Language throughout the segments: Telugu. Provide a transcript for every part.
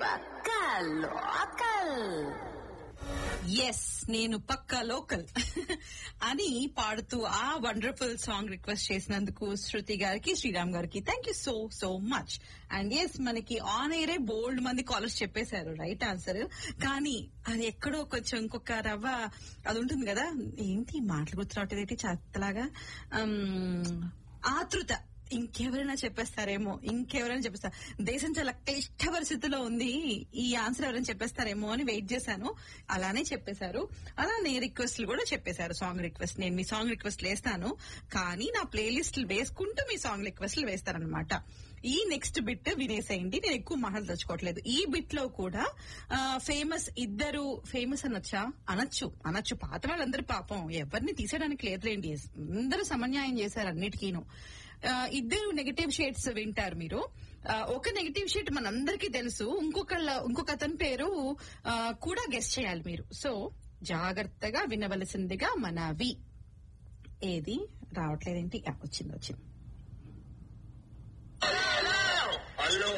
పక్కా లోకల్ ఎస్ నేను పక్కా లోకల్ అని పాడుతూ ఆ వండర్ఫుల్ సాంగ్ రిక్వెస్ట్ చేసినందుకు శృతి గారికి శ్రీరామ్ గారికి thank you so so much and yes మనకి ఆన్ ఎయిరే బోల్డ్ మంది కాలర్స్ చెప్పేశారు రైట్ ఆన్సర్ కానీ అది ఎక్కడో కొంచెం ఇంకొక రవ్వ అది ఉంటుంది కదా ఏంటి మాటలు గుర్తురావట్లేదు ఏంటి చెత్తలాగా ఆతృత ఇంకెవరైనా చెప్పేస్తారేమో ఇంకెవరైనా చెప్పేస్తారు దేశం చాలా క్లిష్ట పరిస్థితిలో ఉంది ఈ ఆన్సర్ ఎవరైనా చెప్పేస్తారేమో అని వెయిట్ చేశాను అలానే చెప్పేశారు అలానే రిక్వెస్ట్లు కూడా చెప్పేశారు సాంగ్ రిక్వెస్ట్ నేను మీ సాంగ్ రిక్వెస్ట్ వేస్తాను కానీ నా ప్లేలిస్ట్ వేసుకుంటూ మీ సాంగ్ రిక్వెస్ట్లు వేస్తారనమాట ఈ నెక్స్ట్ బిట్ వినేసేయండి నేను ఎక్కువ మాటలు తెచ్చుకోవట్లేదు ఈ బిట్ లో కూడా ఫేమస్ ఇద్దరు ఫేమస్ అనొచ్చా అనొచ్చు అనొచ్చు పాత వాళ్ళందరూ పాపం ఎవరిని తీసేయడానికి లేదులేండి అందరూ సమన్యాయం చేశారు అన్నిటికీను ఆ, ఇద్దరు నెగటివ్ షేడ్స్ వింటారు మీరు ఆ, ఒక నెగటివ్ షేడ్ మనందరికీ తెలుసు ఇంకొకళ్ళ ఇంకొక అతని పేరు ఆ, కూడా గెస్ట్ చేయాలి మీరు సో జాగ్రత్తగా వినవలసిందిగా మన వి ఏది రావట్లేదేంటి ఆ, వచ్చింది వచ్చింది హలో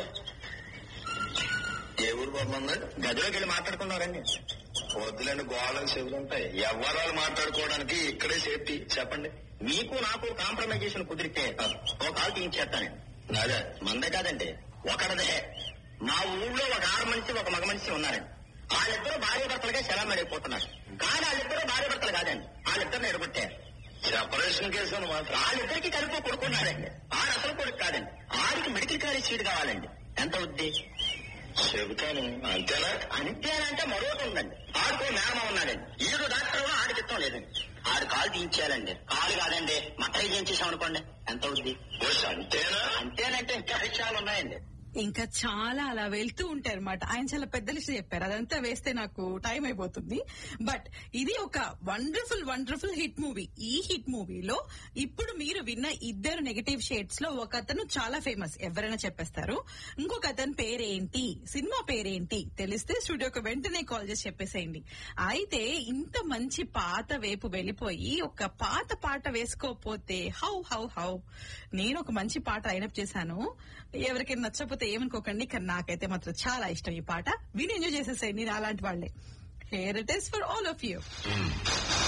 ఏ ఊరు బాగుంది గదిలోకి వెళ్ళి మాట్లాడుకున్నారండి వద్దులేని గోడలు చెవులుంటాయి ఎవరాలు మాట్లాడుకోవడానికి ఇక్కడే సేఫ్టీ చెప్పండి మీకు నాకు కాంప్రమైజేషన్ కుదిరితే ఒక కాల్ తీయించేస్తానండి అదే మందే కాదండి ఒకడదే మా ఊళ్ళో ఒక ఆరు మనిషి ఒక మగ మనిషి ఉన్నారండి వాళ్ళిద్దరూ భార్య భర్తలుగా సెలవు అయిపోతున్నారు కానీ వాళ్ళిద్దరూ భార్య భర్తలు కాదండి వాళ్ళిద్దరిని ఎడగొట్టారు సెపరేషన్ కేసు మాత్రం వాళ్ళిద్దరికి కలిపి కొడుకున్నారండి ఆరు అసలు కొడుకు కాదండి ఆడికి మెడికల్ కాలేజ్ సీట్ కావాలండి ఎంత వద్ది చెబుతాను అంతేనా అంతేనంటే మరొకటి ఉందండి ఆడుకో మేమ ఉన్నాడండి ఈడు డాక్టర్ ఆడికి ఇష్టం లేదండి ఆడు కాలు తీయించేయాలండి కాలు కాదండి మట్టలు చేయించేసాం అనుకోండి ఎంత అవుద్ది అంతేనా అంతేనంటే ఇంకా విషయాలు ఉన్నాయండి ఇంకా చాలా అలా వెళ్తూ ఉంటారు అనమాట ఆయన చాలా పెద్ద లిస్ట్ చెప్పారు అదంతా వేస్తే నాకు టైం అయిపోతుంది బట్ ఇది ఒక వండర్ఫుల్ వండర్ఫుల్ హిట్ మూవీ ఈ హిట్ మూవీలో ఇప్పుడు మీరు విన్న ఇద్దరు నెగటివ్ షేడ్స్ లో ఒక అతను చాలా ఫేమస్ ఎవరైనా చెప్పేస్తారు ఇంకొక అతని పేరేంటి సినిమా పేరేంటి తెలిస్తే స్టూడియోకి వెంటనే కాల్ చేసి చెప్పేసేయండి అయితే ఇంత మంచి పాత వైపు వెళ్ళిపోయి ఒక పాత పాట వేసుకోకపోతే హౌ హౌ హౌ నేను ఒక మంచి పాట లైనప్ చేశాను ఎవరికైనా నచ్చకపోతే ఏమనుకోకండి కానీ నాకైతే మాత్రం చాలా ఇష్టం ఈ పాట విని ఎంజాయ్ చేసేసేయండి నేను అలాంటి వాళ్ళే here it is for all of you